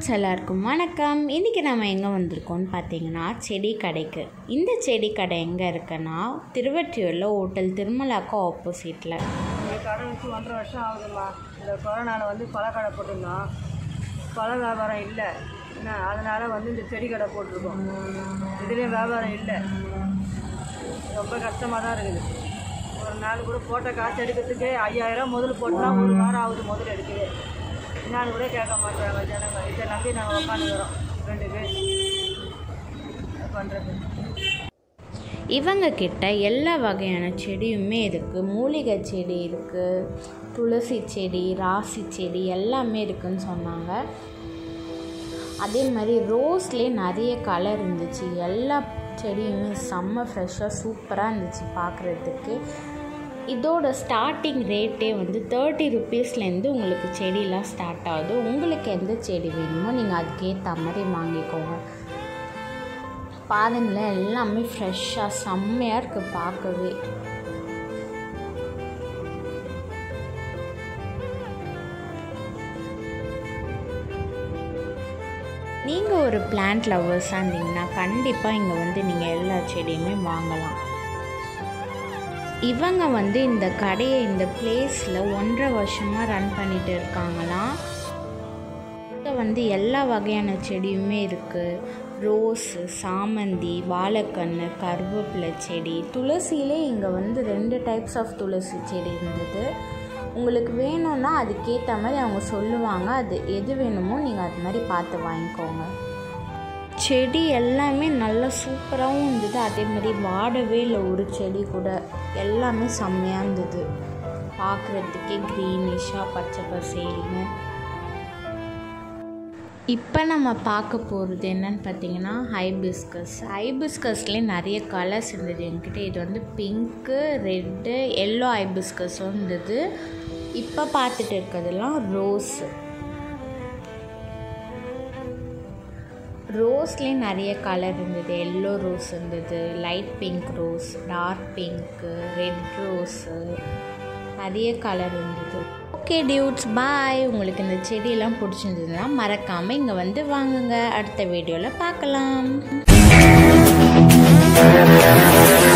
dudes எல்லாருக்கும் வணக்கம் இன்றைக்கி நம்ம எங்கே வந்திருக்கோம்னு பார்த்தீங்கன்னா செடி கடைக்கு இந்த செடி கடை எங்கே இருக்குன்னா திருவற்றியூரில் ஹோட்டல் திருமலாக்கா ஆப்போசிட்டில் இந்த கடை வச்சு ஒன்றரை வருஷம் ஆகுதும்மா இந்த கொரோனாவில் வந்து பழக்கடை போட்டிருந்தோம் பழ வியாபாரம் இல்லை என்ன அதனால் வந்து இந்த செடி கடை போட்டிருக்கோம் இதுலேயும் வியாபாரம் இல்லை ரொம்ப கஷ்டமாக தான் இருக்குது ஒரு நாள் கூட போட்ட காசு எடுக்கிறதுக்கு ஐயாயிரம் முதல் போட்டால் ஒரு வாரம் ஆகுது முதல் எடுக்குது என்னான்னு கூட கேட்க மாட்டாங்க ஜனங்க இதை நம்பி நாங்கள் உட்காந்துக்கிறோம் ரெண்டு பேர் என்ன பண்ணுறது இவங்க கிட்ட எல்லா வகையான செடியுமே இருக்குது மூலிகை செடி இருக்குது துளசி செடி ராசி செடி எல்லாமே இருக்குன்னு சொன்னாங்க அதே மாதிரி ரோஸ்லேயே நிறைய கலர் இருந்துச்சு எல்லா செடியுமே செம்ம ஃப்ரெஷ்ஷாக சூப்பராக இருந்துச்சு பார்க்குறதுக்கு இதோட ஸ்டார்டிங் ரேட்டே வந்து தேர்ட்டி ருப்பீஸ்லேருந்து உங்களுக்கு செடியெலாம் ஸ்டார்ட் ஆகுது உங்களுக்கு எந்த செடி வேணுமோ நீங்கள் அதுக்கேற்ற மாதிரி வாங்கிக்கோங்க பாருங்களேன் எல்லாமே ஃப்ரெஷ்ஷாக செம்மையாக இருக்குது பார்க்கவே நீங்கள் ஒரு பிளான்ட் லவ்வர்ஸாக இருந்தீங்கன்னா கண்டிப்பாக இங்கே வந்து நீங்கள் எல்லா செடியுமே வாங்கலாம் இவங்க வந்து இந்த கடையை இந்த பிளேஸில் ஒன்றரை வருஷமாக ரன் பண்ணிட்டு இருக்காங்களாம் இங்கே வந்து எல்லா வகையான செடியுமே இருக்குது ரோஸு சாமந்தி வாழைக்கன்று கருவேப்பிலை செடி துளசியிலே இங்கே வந்து ரெண்டு டைப்ஸ் ஆஃப் துளசி செடி இருந்தது உங்களுக்கு வேணும்னா அதுக்கேற்ற மாதிரி அவங்க சொல்லுவாங்க அது எது வேணுமோ நீங்கள் அது மாதிரி பார்த்து வாங்கிக்கோங்க செடி எல்லாமே நல்லா சூப்பராகவும் இருந்தது அதே மாதிரி வாடவே இல்லை ஒரு செடி கூட எல்லாமே செம்மையாக இருந்தது பார்க்குறதுக்கே க்ரீனிஷாக பச்சை பசேல்னு இப்போ நம்ம பார்க்க போகிறது என்னன்னு பார்த்தீங்கன்னா ஹைபிஸ்கஸ் ஹைபிஸ்கஸ்லேயே நிறைய கலர்ஸ் இருந்தது என்கிட்ட இது வந்து பிங்க்கு ரெட்டு எல்லோ ஹைபிஸ்கஸும் இருந்தது இப்போ பார்த்துட்டு இருக்கிறதெல்லாம் ரோஸு ரோஸ்லேயே நிறைய கலர் இருந்தது எல்லோ ரோஸ் இருந்தது light pink rose dark pink red rose நிறைய கலர் இருந்தது ஓகே டியூட்ஸ் பாய் உங்களுக்கு இந்த செடியெல்லாம் பிடிச்சிருந்ததுன்னா மறக்காமல் இங்கே வந்து வாங்குங்க அடுத்த வீடியோவில் பார்க்கலாம்